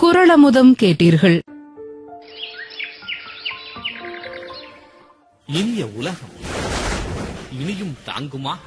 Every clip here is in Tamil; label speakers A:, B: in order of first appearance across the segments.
A: குரலமுதம் கேட்டீர்கள்
B: இனிய உலகம் இனியும் தாங்குமா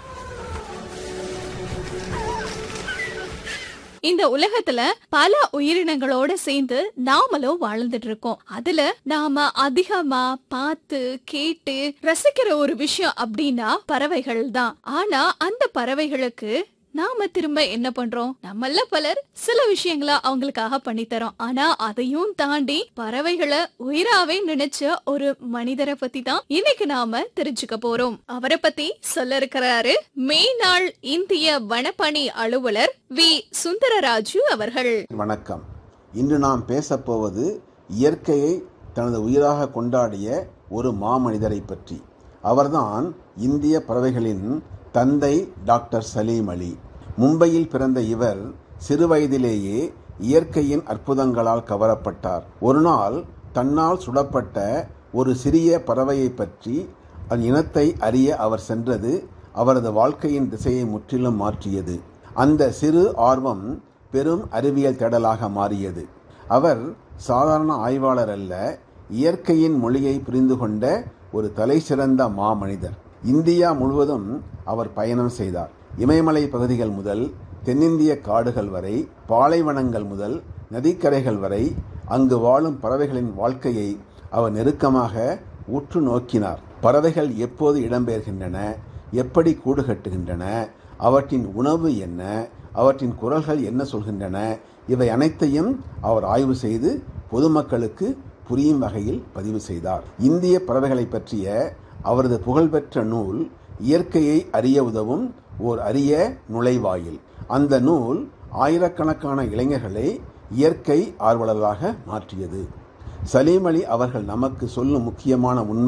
C: இந்த உலகத்துல பல உயிரினங்களோட சேர்ந்து நாமளும் வாழ்ந்துட்டு இருக்கோம் அதுல நாம அதிகமா பார்த்து கேட்டு ரசிக்கிற ஒரு விஷயம் அப்படின்னா பறவைகள் தான் ஆனா அந்த பறவைகளுக்கு நாம திரும்ப என்ன பண்றோம் நம்மள பலர் சில விஷயங்கள அவங்களுக்காக பண்ணித்தரோம் ஆனா அதையும் தாண்டி பறவைகளை உயிராவே நினைச்ச ஒரு மனிதரை பத்தி தான் இன்னைக்கு நாம தெரிஞ்சுக்க போறோம் அவரை பத்தி சொல்ல இருக்கிறாரு மேனாள் இந்திய வனப்பணி அலுவலர் வி சுந்தரராஜு அவர்கள்
D: வணக்கம் இன்று நாம் பேசப்போவது இயற்கையை தனது உயிராக கொண்டாடிய ஒரு மாமனிதரை பற்றி அவர்தான் இந்திய பறவைகளின் தந்தை டாக்டர் சலீம் அலி மும்பையில் பிறந்த இவர் சிறுவயதிலேயே இயற்கையின் அற்புதங்களால் கவரப்பட்டார் ஒரு நாள் தன்னால் சுடப்பட்ட ஒரு சிறிய பறவையை பற்றி அதன் இனத்தை அறிய அவர் சென்றது அவரது வாழ்க்கையின் திசையை முற்றிலும் மாற்றியது அந்த சிறு ஆர்வம் பெரும் அறிவியல் தேடலாக மாறியது அவர் சாதாரண ஆய்வாளர் அல்ல இயற்கையின் மொழியை புரிந்து கொண்ட ஒரு தலைசிறந்த மாமனிதர் இந்தியா முழுவதும் அவர் பயணம் செய்தார் இமயமலை பகுதிகள் முதல் தென்னிந்திய காடுகள் வரை பாலைவனங்கள் முதல் நதிக்கரைகள் வரை அங்கு வாழும் பறவைகளின் வாழ்க்கையை அவர் நெருக்கமாக உற்று நோக்கினார் பறவைகள் எப்போது இடம்பெயர்கின்றன எப்படி கூடு கட்டுகின்றன அவற்றின் உணவு என்ன அவற்றின் குரல்கள் என்ன சொல்கின்றன இவை அனைத்தையும் அவர் ஆய்வு செய்து பொதுமக்களுக்கு புரியும் வகையில் பதிவு செய்தார் இந்திய பறவைகளை பற்றிய அவரது புகழ்பெற்ற நூல் இயற்கையை அறிய உதவும் ஓர் அரிய நுழைவாயில் அந்த நூல் ஆயிரக்கணக்கான இளைஞர்களை இயற்கை ஆர்வலர்களாக மாற்றியது சலீம் அலி அவர்கள் நமக்கு சொல்லும் முக்கியமான உண்மை